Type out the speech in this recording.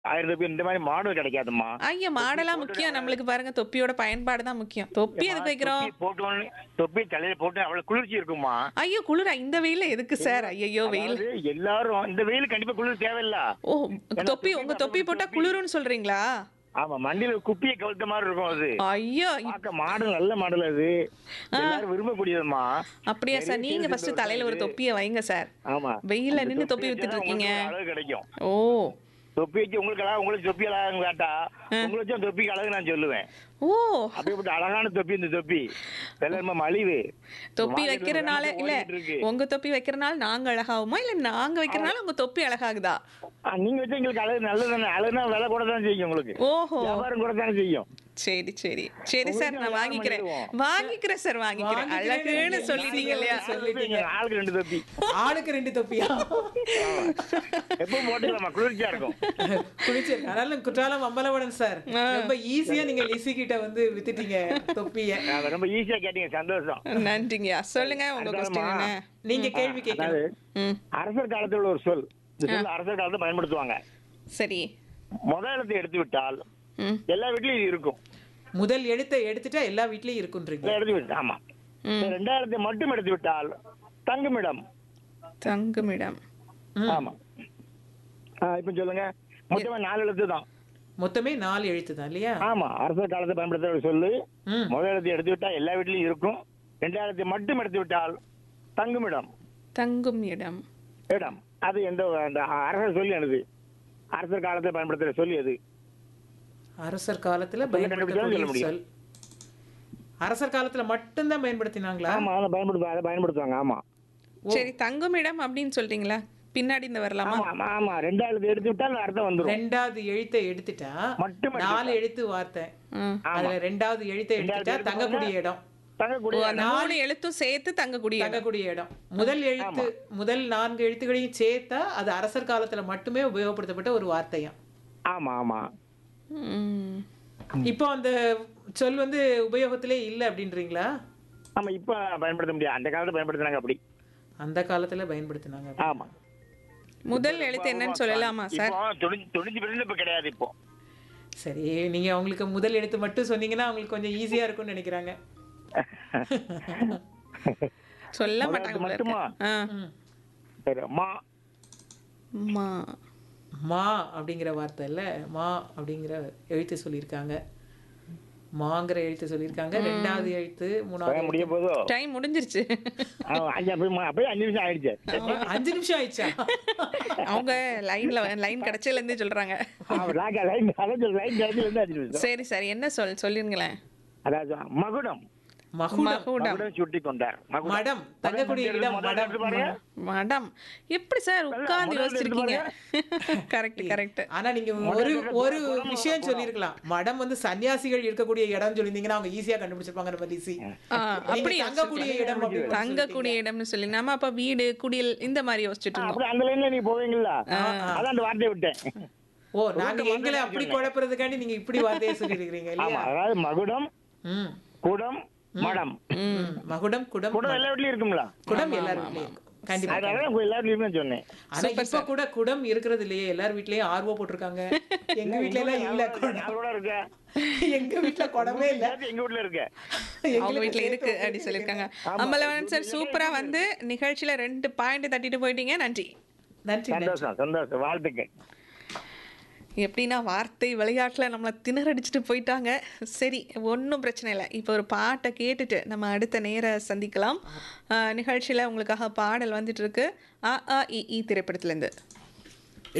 ஆயிரம் தொப்பி இந்த மாதிரி மாடல் கிடைக்காதும்மா ஐயா மாடலா முக்கியம் நம்மளுக்கு பாருங்க தொப்பியோட பயன்பாடு தான் முக்கியம் தொப்பி எதுக்கு வைக்கிறோம் தொப்பி போட்டோன்னு தொப்பி தலையில போட்டு அவ்வளவு குளிர்ச்சி இருக்குமா ஐயோ குளிரா இந்த வெயில்ல எதுக்கு சார் ஐயோ வெயில் அதாவது எல்லாரும் இந்த வெயில் கண்டிப்பா குளிர் தேவையில்ல ஓ தொப்பி உங்க தொப்பி போட்டா குளிரும்னு சொல்றீங்களா ஆமா மண்டியில குப்பியை கவுத்த மாதிரி இருக்கும் அது ஐயோ பார்க்க மாடல் நல்ல மாடல் அது எல்லாரும் விரும்பக்கூடியதுமா அப்படியா சார் நீங்க ஃபர்ஸ்ட் தலையில ஒரு தொப்பியை வைங்க சார் ஆமா வெயில்ல அந்த நின்னு தொப்பி தொப்பி வித்துட்டு வச்சா இருக்கீங்க உங்களுக்கு அழகு கிடைக்கும் ஓ தொப்பி வச்சு உங்களுக்கு அழகு உங்களுக்கு தொப்பி அழகான்னு கேட்டா உங்களுக்கு வச்சா தொப்பிக்கு அழகு நான் சொல்லுவேன் ஓ அப்படிப்பட்ட அழகான தொப்பி இந்த தொப்பி வெள்ளமா மலிவு தொப்பி market ல வைக்கிறனால ஒரு இல்ல ஓடிட்டு இருக்கு. உங்க தொப்பி வைக்கிறனால நாங்க அழகாகுமா இல்ல நாங்க வைக்கிறனால உங்க தொப்பி அழகாகுதா ஆ, நீங்க வச்சா எங்களுக்கு அழகு நல்லதானே அழகுனா விலை கூட தான் செய்யும் உங்களுக்கு ஓஹோ வியாபாரம் கூட தானே செய்யும் சரி சரி சரி சார் நான் உங்களுக்கு வாங்கிக்கிறேன் வியாபாரம் வாங்கிக்கிறேன் சார் வாங்கிக்கிறேன் வாங்கிக்கிறேன் அழகுன்னு நீங்க சொல்லிட்டீங்க இல்லையா சொல்லிட்டீங்க. ஆளுக்கு ரெண்டு தொப்பி ஆளுக்கு ரெண்டு தொப்பியா எப்பவும் போட்டுக்கலாமா குளிர்ச்சியா இருக்கும் குளிச்சு அதனால குற்றாலம் அம்பலவடன் சார் ரொம்ப ஈஸியா நீங்க லிசி கிட்ட வந்து வித்துட்டீங்க தொப்பிய ஆ, ரொம்ப ஈஸியா கேட்டீங்க சந்தோஷம் நன்றிங்கய்யா சொல்லுங்க உங்க கொஸ்டின் என்ன நீங்க கேள்வி கேட்கணும் அதாவது ம் அரசர் காலத்துல உள்ள ஒரு சொல் இந்த சொல் அரசர் காலத்துல பயன்படுத்துவாங்க சரி முதல் எழுத்தை எடுத்து விட்டால் ம் எல்லா வீட்லயும் இது இருக்கும் முதல் எழுத்தை எடுத்துட்டா எல்லா வீட்லயும் இருக்குன்றீங்க இதை எடுத்து விட்டு ஆமா ம் ரெண்டாயிரத்தை மட்டும் எடுத்து விட்டால் தங்குமிடம் தங்குமிடம் ம். ஆமா ஆ, இப்ப சொல்லுங்க மொத்தமா நாலு எழுத்து தான் மொத்தமே நாலு எழுத்து தான் இல்லையா ஆமா அரசர் காலத்தை பயன்படுத்துற ஒரு சொல்லு ம் முதல் எழுத்தை எடுத்து விட்டா எல்லா வீட்லயும் இருக்கும் ரெண்டாயிரத்தை மட்டும் எடுத்து விட்டால் தங்குமிடம் தங்கும் இடம் இடம் அது எந்த அந்த அரசர் சொல்லி எனது அரசர் காலத்தை பயன்படுத்துற சொல்லி அது அரசர் காலத்துல சொல்ல கண்டுபிடிச்சாலும் சொல்ல பயன்படுத்தக்கூடிய முடியும். சொல் அரசர் காலத்துல மட்டும்தான் பயன்படுத்தினாங்களா ஆமா அதை பயன்படுத்துவாங்க அதை பயன்படுத்துவாங்க ஆமா சரி தங்கும் இடம் அப்படின்னு சொல்றீங்களா பின்னாடி இந்த வரலாமா ஆமா ஆமா ஆமா ரெண்டாயிரத்தை எடுத்து விட்டால் அர்த்தம் வந்துரும் ரெண்டாவது எழுத்தை எடுத்துட்டா மட்டும் நாலு எழுத்து வார்த்தை ம். அதுல ரெண்டாவது எழுத்தை எடுத்துட்டா ரெண்டாவது தங்கக்கூடிய இடம் ஓ தங்கக்கூடிய அந்த மூணு எழுத்தும் சேர்த்து தங்கக்கூடிய இடம் தங்கக்கூடிய இடம் முதல் எழுத்து முதல் நான்கு எழுத்துக்களையும் சேர்த்தா அது அரசர் காலத்துல மட்டுமே உபயோகப்படுத்தப்பட்ட ஒரு வார்த்தையாம் ஆமா ஆமா ம். இப்போ அந்த சொல் வந்து உபயோகத்திலே இல்லை அப்படின்றீங்களா ஆமா இப்ப பயன்படுத்த முடியாது அந்த காலத்துல பயன்படுத்துனாங்க அப்படி அந்த காலத்துல பயன்படுத்தினாங்க ஆமா முதல் எழுத்து என்னன்னு சொல்லலாமா சார் இப்போ துணிஞ்சு துணிஞ்சு பிறந்து இப்ப கிடையாது இப்போ சரி நீங்க அவங்களுக்கு முதல் எழுத்து மட்டும் சொன்னீங்கன்னா அவங்களுக்கு கொஞ்சம் ஈஸியா இருக்கும்னு நினைக்கிறாங்க சொல்ல முதல் மாட்டாங்க எழுத்து போல இருக்கு. மட்டுமா? ஆ. ம். சரி மா மா மா அப்படிங்கிற வார்த்தை இல்ல மா அப்படிங்கிற எழுத்து சொல்லியிருக்காங்க மாங்கிற எழுத்து சொல்லியிருக்காங்க ரெண்டாவது எழுத்து மூணாவது பயம் முடிய போதோ டைம் முடிஞ்சிருச்சு ஆமா, அஞ்சு அப்படி மா- அப்படியே அஞ்சு நிமிஷம் ஆயிடுச்சு எழுத்து. அஞ்சு நிமிஷம் ஆயிடுச்சா அவங்க லைன்ல லைன் கிடைச்சதுல இருந்தே சொல்றாங்க ஆமா, லாக்கா, லைன் அதான் சொல்றேன், லைன் கிடைச்சதுல இருந்து அஞ்சு நிமிஷம் சரி சரி என்ன சொல் சொல்லிருங்களேன் அதாவது மகுடம் மகுடம் மகுடம் மகுடம் சுட்டி கொண்டார் மகுடம். மடம் தங்கக்கூடிய முதல்ல இடம் முதல்ல மடம் எடுத்து பாருங்க. மடம் எப்படி சார் உட்கார்ந்து முதல்ல யோசிச்சிருக்கீங்க கரெக்ட் கரெக்ட் ஆனா நீங்க ஒரு ஒரு விஷயம் சொல்லியிருக்கலாம் மடம் வந்து சன்னியாசிகள் இருக்கக்கூடிய இடம் சொல்லியிருந்தீங்கன்னா அவங்க ஈஸியா கண்டுபிடிச்சிருப்பாங்க நம்ம லிசி அப்படி நீங்க தங்கக்கூடிய இடம் அப்படி தங்கக்கூடிய இடம்னு சொல்லி நம்ம அப்ப வீடு குடில் இந்த மாதிரி யோசிச்சுட்டு இருந்தோம் அப்படி அந்த லைன்ல நீ போவீங்களா அதான் அந்த வார்த்தையை விட்டேன் ஓ நாங்க எங்களை அப்படி குழப்புறதுக்காண்டி நீங்க இப்படி வார்த்தையை சொல்லியிருக்கிறீங்க ஆமா இல்லையா அதாவது மகுடம் ம் குடம் மடம் ம். மகுடம் குடம் குடம் எல்லா வீட்லயும் இருக்குங்களா குடம் எல்லார் வீட்லயும் இருக்கும் கண்டிப்பா அதனால உங்க எல்லா வீட்லயும் சொன்னேன் ஆனா இப்ப கூட குடம் இருக்கிறது இல்லையே எல்லார் வீட்லயும் ஆர்வம் போட்டிருக்காங்க எங்க வீட்ல எல்லாம் இல்ல குடம் அது கூட இருக்கு எங்க வீட்ல குடமே இல்ல எல்லாத்தையும் எங்க வீட்ல இருக்கு அவங்க வீட்ல இருக்கு அப்படி சொல்லிருக்காங்க அம்பலவன் சார் சூப்பரா வந்து நிகழ்ச்சியில ரெண்டு பாயிண்ட் தட்டிட்டு போயிட்டீங்க நன்றி நன்றி நன்றி. சந்தோஷம் சந்தோஷம் வாழ்த்துக்கள் எப்படின்னா வார்த்தை விளையாட்டுல நம்மளை திணறடிச்சிட்டு போயிட்டாங்க சரி ஒன்றும் பிரச்சனை இல்லை இப்போ ஒரு பாட்டை கேட்டுட்டு நம்ம அடுத்த நேர சந்திக்கலாம் ஆஹ் நிகழ்ச்சியில உங்களுக்காக பாடல் வந்துட்டு இருக்கு ஆ ஆ இ ஈ திரைப்படத்துலேருந்து